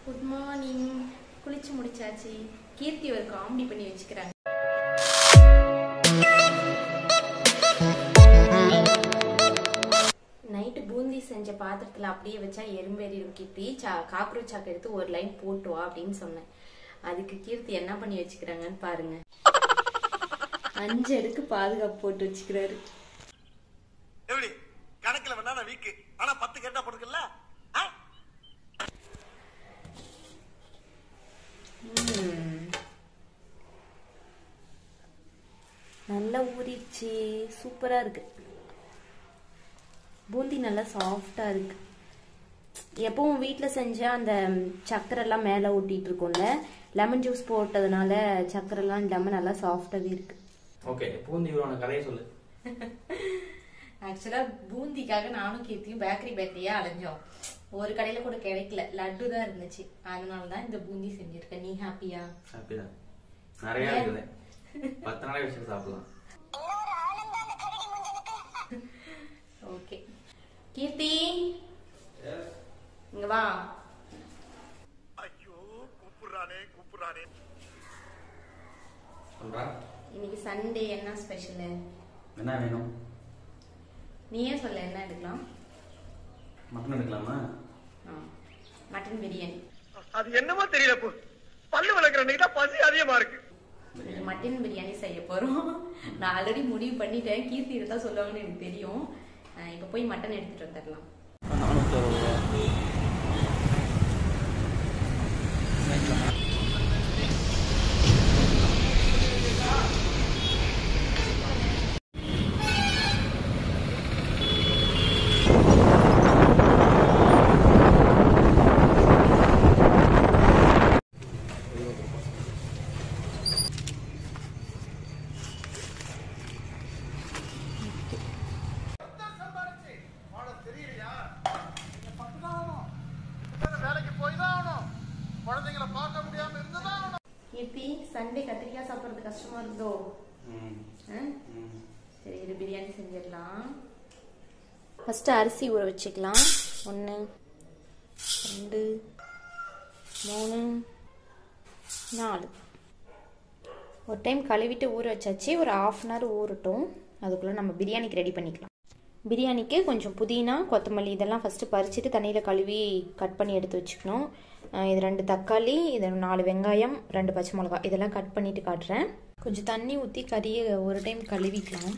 Good morning குளிச்சு முடிச்சாச்சு கீர்த்தி ஒரு காமெடி பண்ணி வச்சுக்கிறாங்க நைட்டு பூந்தி செஞ்ச பாத்திரத்துல அப்படியே வச்சா எறும்பேறிடும் கீர்த்தி சா காக்ரோச் சாக்கு எடுத்து ஒரு லைன் போட்டு வா அப்படின்னு சொன்னேன் அதுக்கு கீர்த்தி என்ன பண்ணி வச்சுக்கிறாங்கன்னு பாருங்க அஞ்சு அடுக்கு பாதுகாப்பு போட்டு வச்சுக்கிறாரு எப்படி கணக்குல வேணா நான் வீக்கு ஆனா பத்து கேட்டா போட்டுக்கல ம். நல்லா ஊறிடுச்சு சூப்பரா இருக்கு பூந்தி நல்லா சாஃப்டா இருக்கு எப்பவும் வீட்ல செஞ்சா அந்த சக்கரை எல்லாம் மேல ஊட்டிட்டு இருக்கோம்ல லெமன் ஜூஸ் போட்டதுனால சக்கரை எல்லாம் லெமன் நல்லா சாஃப்டாவே இருக்கு ஓகே பூந்தி உன கதையை சொல்லு ஆக்சுவலா பூந்திக்காக நானும் கீர்த்தியும் பேக்கரி பேக்கரியா அலைஞ்சோம் ஒரு கடையில கூட கிடைக்கல லட்டு தான் இருந்துச்சு அதனால தான் இந்த பூந்தி செஞ்சிருக்கேன் நீ ஹாப்பியா ஹாப்பி தான் நிறைய இருக்குது பத்து நாளைக்கு வச்சு சாப்பிடலாம் ஓகே கீர்த்தி இங்க வா ஐயோ கூப்பிடுறானே கூப்பிடுறானே சொல்றா இன்னைக்கு சண்டே என்ன ஸ்பெஷல் என்ன வேணும் நீயே சொல்ல என்ன எடுக்கலாம் மட்டன் எடுக்கலாமா ஆ, மட்டன் பிரியாணி அது என்னமோ தெரியல போ பல்லு விளக்குற அன்னைக்கு தான் பசி அதிகமா இருக்கு இன்னைக்கு மட்டன் பிரியாணி செய்ய போறோம் நான் ஆல்ரெடி முடிவு பண்ணிட்டேன் கீர்த்தி இருந்தா சொல்லுவாங்கன்னு எனக்கு தெரியும் அஹ் இப்ப போய் மட்டன் எடுத்துட்டு வந்துடலாம் நானூற்றி அறுபது ரூபா வேலைக்கு போய் தான் ஆகணும் குழந்தைங்களை பார்க்க முடியாம இருந்துதான் ஆகணும் கீர்த்தி சண்டே கத்திரிக்காய் சாப்பிடுறது கஷ்டமா இருந்தோ ம் ஆ? ம் சரி இது பிரியாணி செஞ்சிடலாம் ஃபஸ்ட்டு அரிசி ஊற வச்சுக்கலாம் ஒன்று ரெண்டு மூணு நாலு ஒரு டைம் கழுவிட்டு ஊற வச்சாச்சு ஒரு ஆஃப் அன் ஹவர் ஊறட்டும் அதுக்குள்ளே நம்ம பிரியாணிக்கு ரெடி பண்ணிக்கலாம் பிரியாணிக்கு கொஞ்சம் புதினா கொத்தமல்லி இதெல்லாம் ஃபஸ்ட்டு பறிச்சுட்டு தண்ணியில் கழுவி கட் பண்ணி எடுத்து வச்சுக்கணும் அஹ் இது ரெண்டு தக்காளி இது நாலு வெங்காயம் ரெண்டு பச்சை மிளகாய் இதெல்லாம் கட் பண்ணிட்டு காட்டுறேன் கொஞ்சம் தண்ணி ஊற்றி கறியை ஒரு டைம் கழுவிக்கலாம்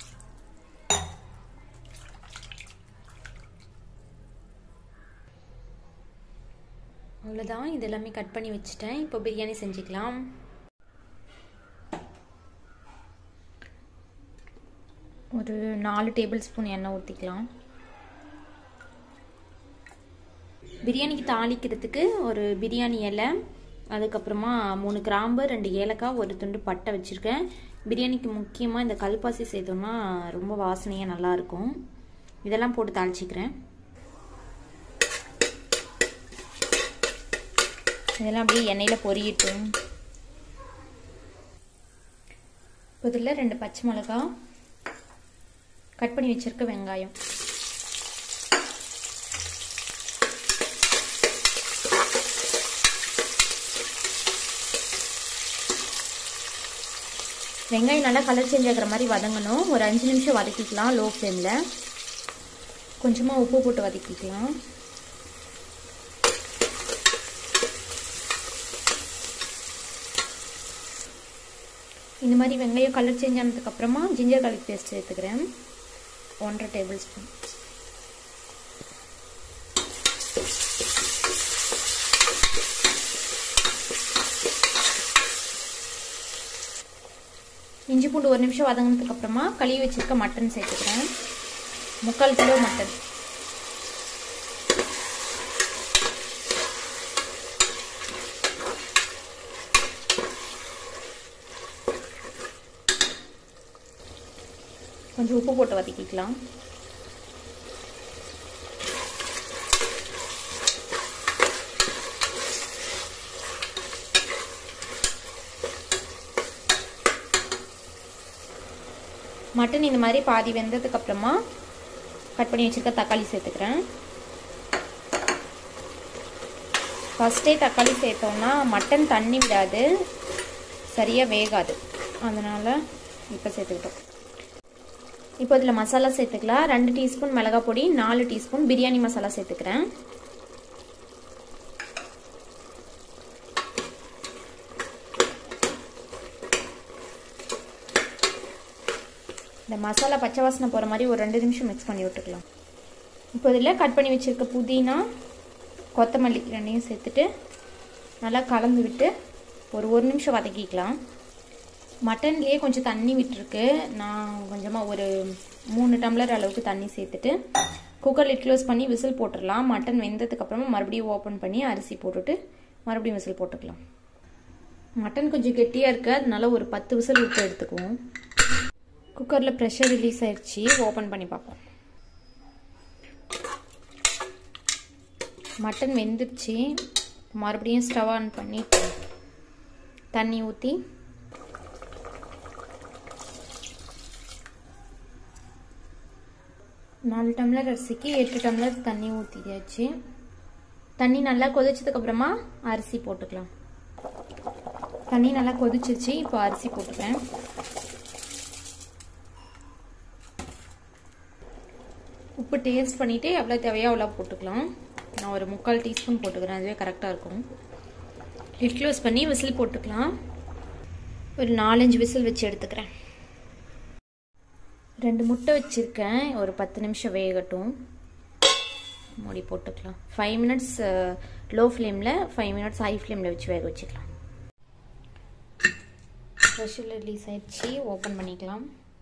அவ்வளோதான் இது எல்லாமே கட் பண்ணி வச்சுட்டேன் இப்போ பிரியாணி செஞ்சுக்கலாம் ஒரு நாலு டேபிள் ஸ்பூன் எண்ணெய் ஊற்றிக்கலாம் பிரியாணிக்கு தாளிக்கிறதுக்கு ஒரு பிரியாணி இலை அதுக்கப்புறமா மூணு கிராம்பு ரெண்டு ஏலக்காய் ஒரு துண்டு பட்டை வச்சுருக்கேன் பிரியாணிக்கு முக்கியமாக இந்த கல்பாசி சேர்த்தோம்னா ரொம்ப வாசனையாக நல்லாயிருக்கும் இதெல்லாம் போட்டு தாளிச்சிக்கிறேன் இதெல்லாம் அப்படியே எண்ணெயில் பொரியட்டும் இப்போ இதில் ரெண்டு பச்சை மிளகா கட் பண்ணி வச்சிருக்க வெங்காயம் வெங்காயம் நல்லா கலர் சேஞ்ச் ஆகிற மாதிரி வதங்கணும் ஒரு அஞ்சு நிமிஷம் வதக்கிக்கலாம் லோ ஃப்ளேமில் கொஞ்சமாக உப்பு போட்டு வதக்கிக்கலாம் இந்த மாதிரி வெங்காயம் கலர் சேஞ்ச் ஆனதுக்கு அப்புறமா ஜிஞ்சர் garlic பேஸ்ட் சேர்த்துக்கிறேன் ஒன்றரை டேபிள் ஸ்பூன் இஞ்சி பூண்டு ஒரு நிமிஷம் வதங்கினதுக்கு அப்புறமா கழுவி வச்சிருக்க மட்டன் சேர்த்துக்கிறேன் முக்கால் கிலோ மட்டன் கொஞ்சம் உப்பு போட்டு வதக்கிக்கலாம் மட்டன் இந்த மாதிரி பாதி வெந்ததுக்கு அப்புறமா கட் பண்ணி வச்சிருக்க தக்காளி சேர்த்துக்கிறேன் ஃபஸ்ட்டே தக்காளி சேர்த்தோம்னா மட்டன் தண்ணி விடாது சரியாக வேகாது அதனால் இப்போ சேர்த்துக்கிட்டோம் இப்போ இதில் மசாலா சேர்த்துக்கலாம் ரெண்டு டீஸ்பூன் மிளகாய் பொடி நாலு டீஸ்பூன் பிரியாணி மசாலா சேர்த்துக்கிறேன் இந்த மசாலா பச்சை வாசனை போகிற மாதிரி ஒரு ரெண்டு நிமிஷம் மிக்ஸ் பண்ணி விட்டுக்கலாம் இப்போ இதில் கட் பண்ணி வச்சுருக்க புதினா கொத்தமல்லி ரெண்டையும் சேர்த்துட்டு நல்லா கலந்து விட்டு ஒரு ஒரு நிமிஷம் வதக்கிக்கலாம் மட்டன்லேயே கொஞ்சம் தண்ணி விட்டுருக்கு நான் கொஞ்சமாக ஒரு மூணு டம்ளர் அளவுக்கு தண்ணி சேர்த்துட்டு குக்கர் லிட் க்ளோஸ் பண்ணி விசில் போட்டுடலாம் மட்டன் வெந்ததுக்கப்புறமா மறுபடியும் ஓப்பன் பண்ணி அரிசி போட்டுட்டு மறுபடியும் விசில் போட்டுக்கலாம் மட்டன் கொஞ்சம் கெட்டியாக இருக்குது அதனால ஒரு பத்து விசில் விட்டு எடுத்துக்குவோம் குக்கரில் ப்ரெஷர் ரிலீஸ் ஆயிடுச்சு ஓப்பன் பண்ணி பார்ப்போம் மட்டன் வெந்துருச்சு மறுபடியும் ஸ்டவ் ஆன் பண்ணி தண்ணி ஊற்றி நாலு டம்ளர் அரிசிக்கு எட்டு டம்ளர் தண்ணி ஊற்றியாச்சு தண்ணி நல்லா கொதிச்சதுக்கப்புறமா அரிசி போட்டுக்கலாம் தண்ணி நல்லா கொதிச்சிருச்சு இப்போ அரிசி போட்டுக்கிறேன் உப்பு டேஸ்ட் பண்ணிவிட்டு எவ்வளோ தேவையோ அவ்வளோ போட்டுக்கலாம் நான் ஒரு முக்கால் டீஸ்பூன் போட்டுக்கிறேன் அதுவே கரெக்டாக இருக்கும் லிட் க்ளோஸ் பண்ணி விசில் போட்டுக்கலாம் ஒரு நாலஞ்சு விசில் வச்சு எடுத்துக்கிறேன் ரெண்டு முட்டை வச்சுருக்கேன் ஒரு பத்து நிமிஷம் வேகட்டும் மூடி போட்டுக்கலாம் ஃபைவ் மினிட்ஸ் லோ ஃப்ளேமில் ஃபைவ் மினிட்ஸ் ஹை ஃப்ளேமில் வச்சு வேக வச்சுக்கலாம் ப்ரெஷர் ரிலீஸ் ஆயிடுச்சு ஓப்பன் பண்ணிக்கலாம்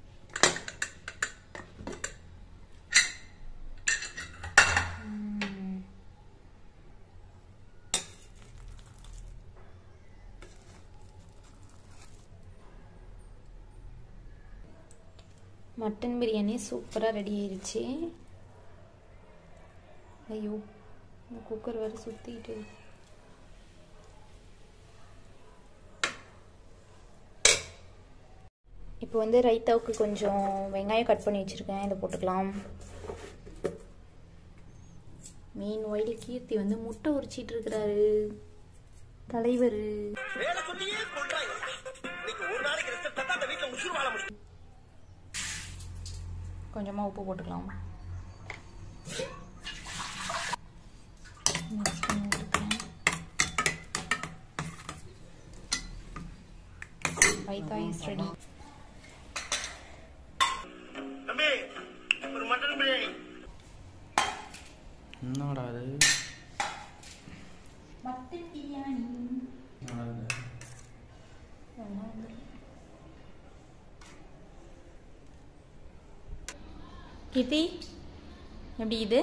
மட்டன் பிரியாணி சூப்பராக ரெடி ஆயிடுச்சு ஐயோ குக்கர் வேறு சுற்றிட்டு இப்போ வந்து ரைத்தாவுக்கு கொஞ்சம் வெங்காயம் கட் பண்ணி வச்சுருக்கேன் இதை போட்டுக்கலாம் மீன் ஒயில் கீர்த்தி வந்து முட்டை உரிச்சிட்டு இருக்கிறாரு தலைவர் வேலை சொல்லியே கொள்றாங்க இன்னைக்கு ஒரு நாளைக்கு ரெஸ்ட் தான் அந்த வீட்டுல உசுறு வாழ முடியும் கொஞ்சமாக உப்பு போட்டுக்கலாம் Mix பண்ணி விட்டுக்கிறேன். ரைத்தா இஸ் ரெடி தம்பி ஒரு மட்டன் பிரியாணி என்னடா அது மட்டன் பிரியாணி என்னடா இது? கீர்த்தி எப்படி இது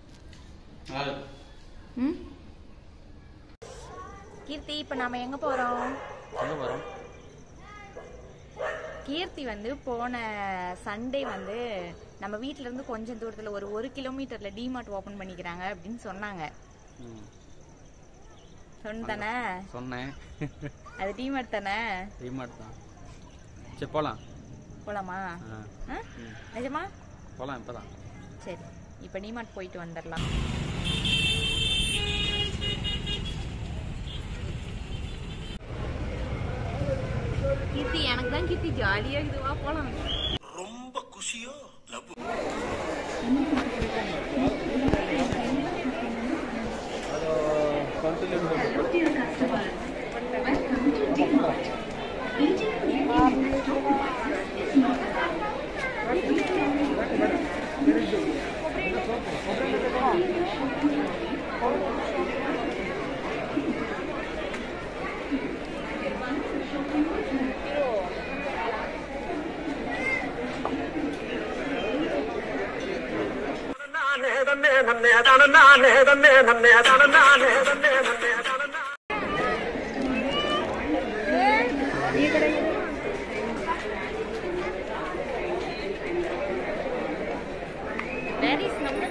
ம் கீர்த்தி இப்போ நாம எங்கே போகிறோம் எங்க போறோம் கீர்த்தி வந்து போன சண்டே வந்து நம்ம வீட்ல இருந்து கொஞ்சம் தூரத்துல ஒரு ஒரு கிலோமீட்டர்ல டிமார்ட் ஓபன் பண்ணிக்கிறாங்க அப்படின்னு சொன்னாங்க ம், சொன்னதானே சொன்னேன் அது டிமார்ட் தானே ரீமார்ட் தான் சரி போலாம் போலாமா ஆ, ஆ? நிஜமா போலாம் இப்பதான் சரி இப்போ டிமார்ட் போயிட்டு வந்துடலாம் கீர்த்தி எனக்கு தான் கீர்த்தி ஜாலியா இதுவா போலாம் ரொம்ப குஷியோ லவ் நானே தன்னே நன்னே தான நானே தன்னே நன்னே தான நானே தன்னே நன்னே தான That is number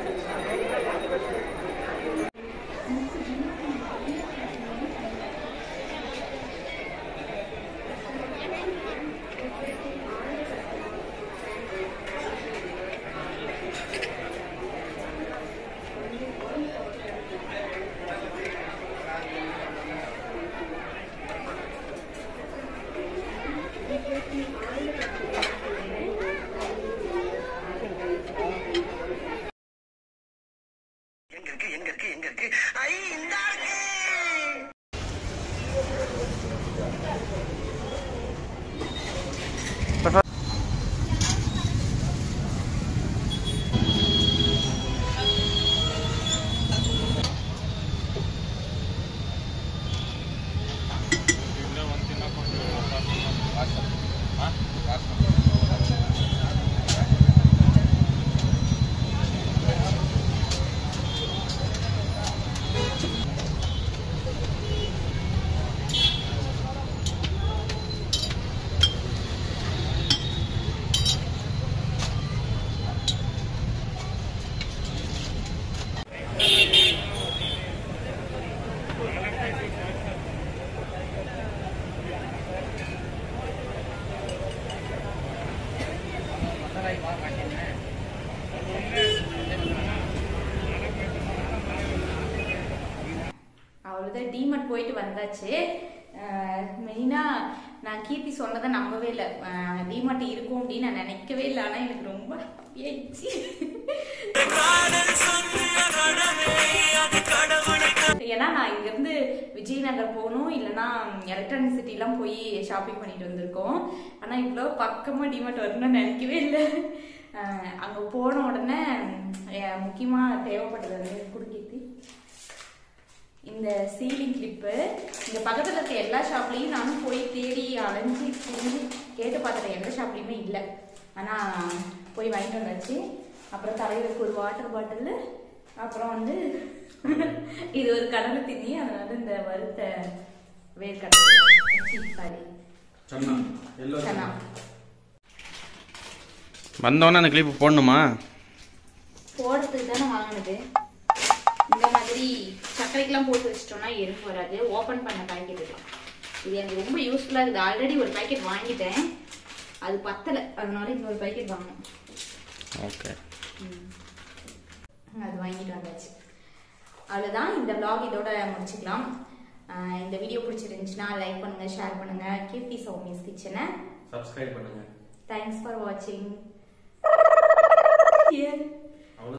அவ்வளோதான் டிமார்ட் போயிட்டு வந்தாச்சு மெயினாக நான் கீர்த்தி சொன்னதை நம்பவே இல்லை டிமார்ட் இருக்கும் அப்படின்னு நான் நினைக்கவே இல்லை ஆனால் எனக்கு ரொம்ப ஹாப்பியாயிடுச்சு ஏன்னா நான் இங்கேருந்து விஜயநகர் போகணும் இல்லைன்னா எலக்ட்ரானிக் சிட்டிலாம் போய் ஷாப்பிங் பண்ணிட்டு வந்திருக்கோம் ஆனால் இவ்வளோ பக்கமாக டிமார்ட் வரணும்னு நினைக்கவே இல்லை அங்கே போன உடனே முக்கியமாக தேவைப்பட்டது வந்து குடுக்கீர்த்தி இந்த சீலிங் கிளிப்பு இந்த பக்கத்தில் இருக்க எல்லா ஷாப்லேயும் நானும் போய் தேடி அலைஞ்சு திரிஞ்சு கேட்டு பார்த்துட்டேன் எந்த ஷாப்லேயுமே இல்லை ஆனால் போய் வாங்கிட்டு வந்தாச்சு அப்புறம் தலைவருக்கு ஒரு வாட்டர் பாட்டில் அப்புறம் வந்து இது ஒரு கடலை திண்ணி அதனால இந்த வறுத்த வேர்க்கடலை சாரி சொன்னா எல்லோ சனா வந்தோடனே அந்த கிளிப்பு போடணுமா போடுறதுக்கு தானே வாங்கினது இந்த மாதிரி சர்க்கரைக்கெல்லாம் போட்டு வச்சிட்டோம்னா எறும்பு வராது ஓப்பன் பண்ண பாக்கெட் தான் இது எனக்கு ரொம்ப யூஸ்ஃபுல்லாக இருக்குது ஆல்ரெடி ஒரு பாக்கெட் வாங்கிட்டேன் அது பத்தலை அதனால இன்னொரு பாக்கெட் வாங்கணும் ஓகே அது வாங்கிட்டு வந்தாச்சு அவ்வளோதான் இந்த vlog இதோட முடிச்சுக்கலாம் ஆஹ் இந்த வீடியோ பிடிச்சிருந்துச்சுன்னா லைக் பண்ணுங்க ஷேர் பண்ணுங்க கீர்த்தி சௌமியஸ் கிச்சனை சப்ஸ்கிரைப் பண்ணுங்க தேங்க்ஸ் ஃபார் வாட்சிங்